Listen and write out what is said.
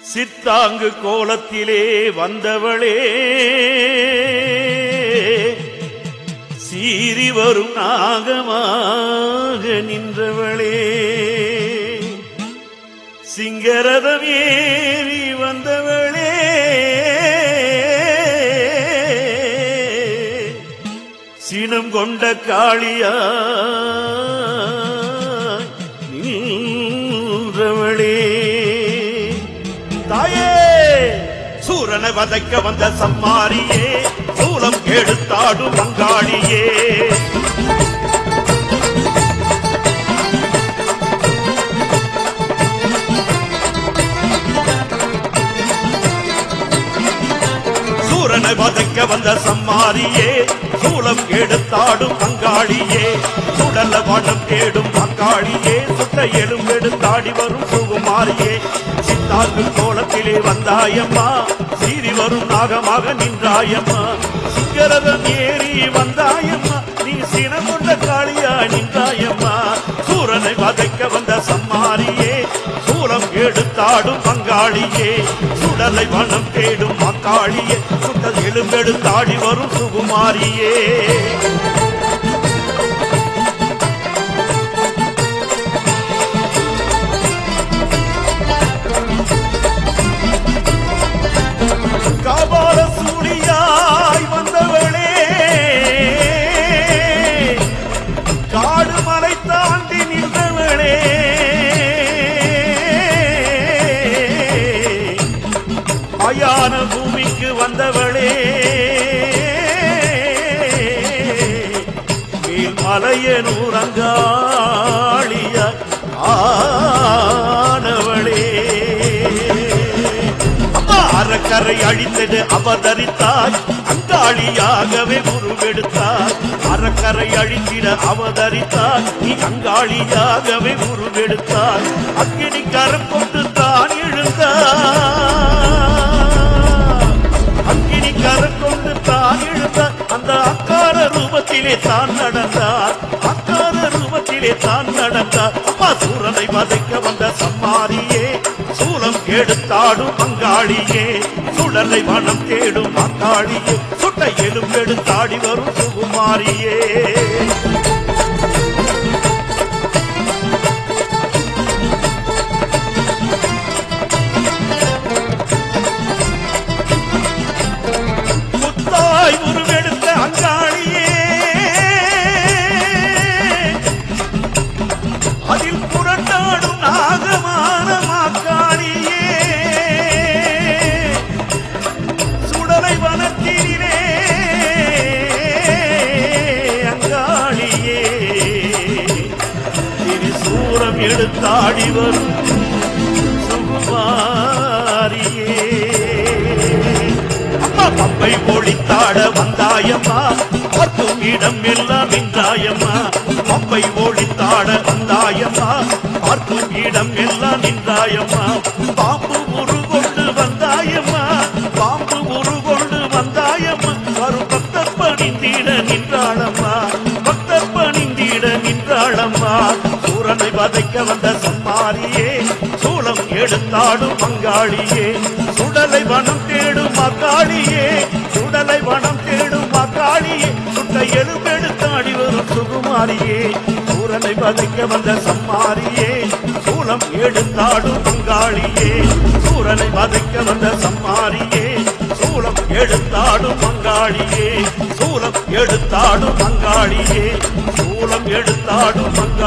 சித்தாங்கு கோலத்திலே வந்தவளே சீறி வரும் நாகமாக நின்றவளே சிங்கரதம் ஏறி வந்தவளே சினம் கொண்ட காளியா நின்றவளே தாயே சூரனை வதைக்க வந்த சம்மாரியே சூலம் எடுத்தாடும் பங்காளியே சூரனை வதைக்க வந்த சம்மாரியே சூலம் எடுத்தாடும் பங்காளியே சுடல வனம் தேடும் பங்காளியே சுட்ட எலும் எடுத்தாடி வரும் சுகுமாரியே சித்தாக்கு கோலத்திலே வந்தாயம்மா சீறி வரும் நாகமாக நின்றாயம்மா சிங்கரதம் ஏறி வந்தாயம்மா நீ சினம் கொண்ட காளியா நின்றாயம்மா சூரனை வதைக்க வந்த சம்மாரியே சூலம் எடுத்தாடும் பங்காளியே சுடலை வனம் தேடும் மக்காளியே சுடல் எலும்பெடுத்தாடி வரும் சுகுமாரியே காபால சூடியாய் வந்தவளே காடு மலை தாண்டி நின்றவளே மயான பூமிக்கு வந்தவளே மேல் மலையனூரங்காளிய ஆனவளே அம்மா அறக்கரை அழித்தது அவதரித்தாய் அங்காளியாகவே உருவெடுத்தாய் அறக்கரை அழித்திட அவதரித்தாய் நீ அங்காளியாகவே உருவெடுத்தாய் அக்கினி கரம் கொண்டு தான் எழுந்தாய் அக்கினி கரம் கொண்டு தான் எழுந்தார் அந்த அக்கார ரூபத்திலே தான் நடந்தார் அக்கார ரூபத்திலே தான் நடந்தார் அம்மா சூரனை வதைக்க வந்த சம்மாரியே சூலம் எடுத்தாடும் பங்காளியே சுடலை வனம் தேடும் பங்காளியே சுட்ட எலும்பெடுத்தாடி வரும் சுகுமாரியே முத்தாய் உருவெடுத்த அங்காளியே அதில் புரட்டாடும் நாகமான மாக்காளியே சுடலை வனத்திலே அங்காளியே திரிசூரம் எடுத்தாடி வரும் சுகுமாரியே அம்மா பம்பை ஒளித்தாட வந்தாயம்மா பார்க்கும் இடம் எல்லாம் நின்றாயம்மா பம்பை ஒளித்தாட வந்தாயம்மா பார்க்கும் இடம் எல்லாம் நின்றாயம்மா பாம்பு உருகொண்டு வந்தாயம்மா பாம்பு உருகொண்டு வந்தாயம்மா வரும் பக்தர் பணிந்திட நின்றாளம்மா பக்தர் பணிந்திட நின்றாளம்மா சூரனை வதைக்க வந்த சம்மாரியே சூலம் எடுத்தாடும் பங்காளியே சுடலை வனம் தேடும் மக்காளியே சுடலை வனம் தேடும் மக்காளியே சுட்ட எலும்பெடுத்தாடி வரும் சுகுமாரியே சூரனை வதைக்க வந்த சம்மாரியே சூலம் எடுத்தாடும் பங்காளியே சூரனை வதைக்க வந்த சம்மாரியே சூலம் எடுத்தாடும் பங்காளியே சூலம் எடுத்தாடும் பங்காளியே சூலம் எடுத்தாடும் பங்காளியே